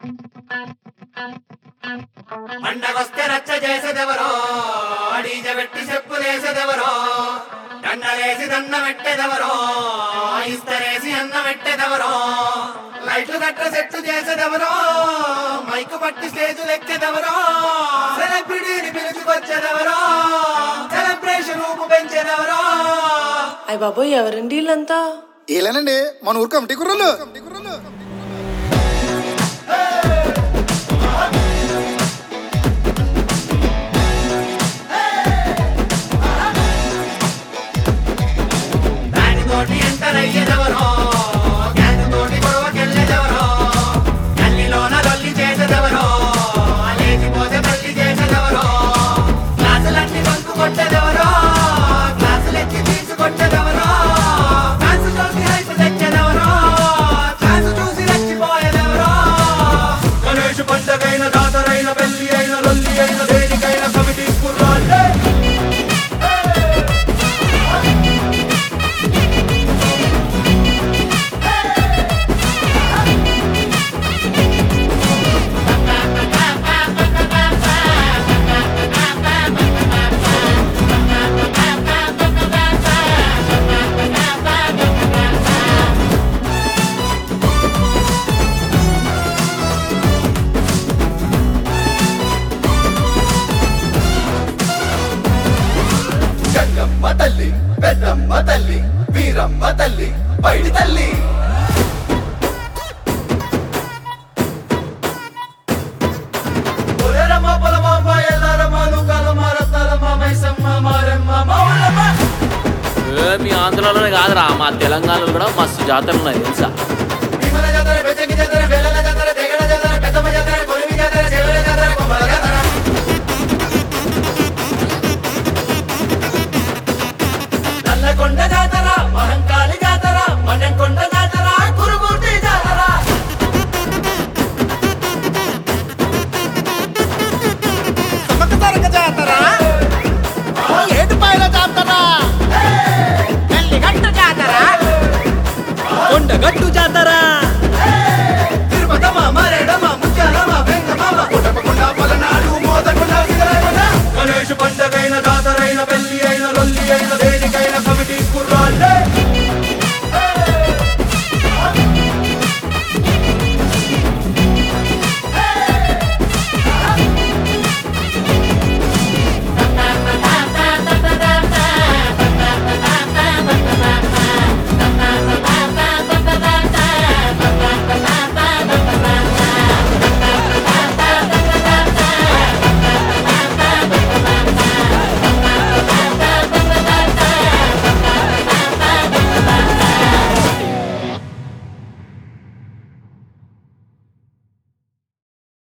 పండగొస్తే రచ్చ చేసేదెవరో డీజ పెట్టి చెప్పులేసేదెవరో దండలేసి దండ పెట్టేదెవరో ఇస్తరేసి అన్న పెట్టేదెవరో లైట్లు గట్ట సెట్టు చేసేదెవరో మైకు పట్టి స్టేజ్ లెక్కేదెవరో సెలబ్రిటీని పిలుచుకొచ్చేదెవరో సెలబ్రేషన్ ఊపు పెంచేదెవరో అయ్య బాబోయ్ ఎవరండి వీళ్ళంతా ఏలేనండి మన ఊరు కమిటీ కుర్రలు దానితోటి ఎంటర్ అయ్యేదెవరో గ్యాంగుతోటి గొడవకెళ్ళేదెవరో గల్లీలోన లొల్లి చేసేదెవరో లేచిపోతే మళ్ళీ చేసేదెవరో క్లాసులన్నీ బంకు కొట్టేదెవరో క్లాసులు ఎత్తి తీసుకొట్టేదెవరో డాన్స్ చూసి హైప్ తెచ్చేదెవరో ఛాన్స్ చూసి రెచ్చిపోయేదెవరో గణేష్ పండగైన జాతరైన పెళ్లి అయిన లొల్లి అయిన దేనికైన కమిటీ కుర్రాళ్ళే గంగమ్మ తల్లి పెద్దమ్మ తల్లి వీరమ్మ తల్లి పైడి తల్లి ఒరేరమ్మ పొలమాంబ ఎల్లారమ్మ నూకాలమ్మ రత్నాలమ్మ మైసమ్మ మారమ్మ మావులమ్మ ఏ, మీ ఆంధ్రాలోనే కాదురా మా తెలంగాణలో కూడా మస్తు జాతరలు ఉన్నాయి తెలుసా